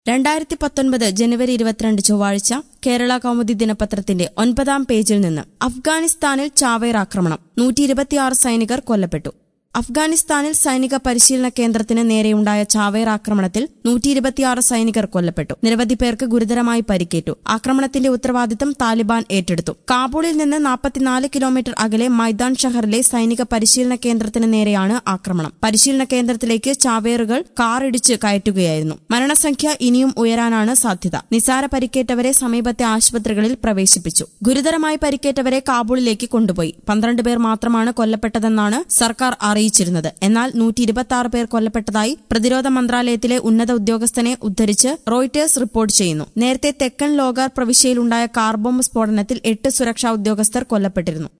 രണ്ടായിരത്തി പത്തൊൻപത് ജനുവരി ഇരുപത്തിരണ്ട് ചൊവ്വാഴ്ച കേരള കൗമുദി ദിനപത്രത്തിന്റെ ഒൻപതാം പേജിൽ നിന്ന് അഫ്ഗാനിസ്ഥാനിൽ ചാവേർ ആക്രമണം നൂറ്റി ഇരുപത്തിയാറ് സൈനികർ കൊല്ലപ്പെട്ടു അഫ്ഗാനിസ്ഥാനിൽ സൈനിക പരിശീലന കേന്ദ്രത്തിന് നേരെയുണ്ടായ ചാവേർ ആക്രമണത്തിൽ നൂറ്റി ഇരുപത്തിയാറ് സൈനികർ കൊല്ലപ്പെട്ടു നിരവധി പേർക്ക് ഗുരുതരമായി പരിക്കേറ്റു ആക്രമണത്തിന്റെ ഉത്തരവാദിത്തം താലിബാൻ ഏറ്റെടുത്തു കാബൂളിൽ നിന്ന് നാൽപ്പത്തിനാല് കിലോമീറ്റർ അകലെ മൈദാൻ ഷഹറിലെ സൈനിക പരിശീലന കേന്ദ്രത്തിന് നേരെയാണ് ആക്രമണം പരിശീലന കേന്ദ്രത്തിലേക്ക് ചാവേറുകൾ കാറിടിച്ച് കയറ്റുകയായിരുന്നു മരണസംഖ്യ ഇനിയും ഉയരാനാണ് സാധ്യത നിസാര പരിക്കേറ്റവരെ സമീപത്തെ ആശുപത്രികളിൽ പ്രവേശിപ്പിച്ചു ഗുരുതരമായി പരിക്കേറ്റവരെ കാബൂളിലേക്ക് കൊണ്ടുപോയി പന്ത്രണ്ട് പേർ മാത്രമാണ് കൊല്ലപ്പെട്ടതെന്നാണ് സർക്കാർ അറിയിച്ചിരുന്നത് എന്നാൽ നൂറ്റി ഇരുപത്തി പേർ കൊല്ലപ്പെട്ടതായി പ്രതിരോധ മന്ത്രാലയത്തിലെ ഉന്നത ഉദ്യോഗസ്ഥനെ ഉദ്ധരിച്ച് റോയിറ്റേഴ്സ് റിപ്പോർട്ട് ചെയ്യുന്നു നേരത്തെ തെക്കൻ ലോഗാർ പ്രവിശ്യയിലുണ്ടായ കാർ ബോംബ് സ്ഫോടനത്തിൽ എട്ട് സുരക്ഷാ ഉദ്യോഗസ്ഥർ കൊല്ലപ്പെട്ടിരുന്നു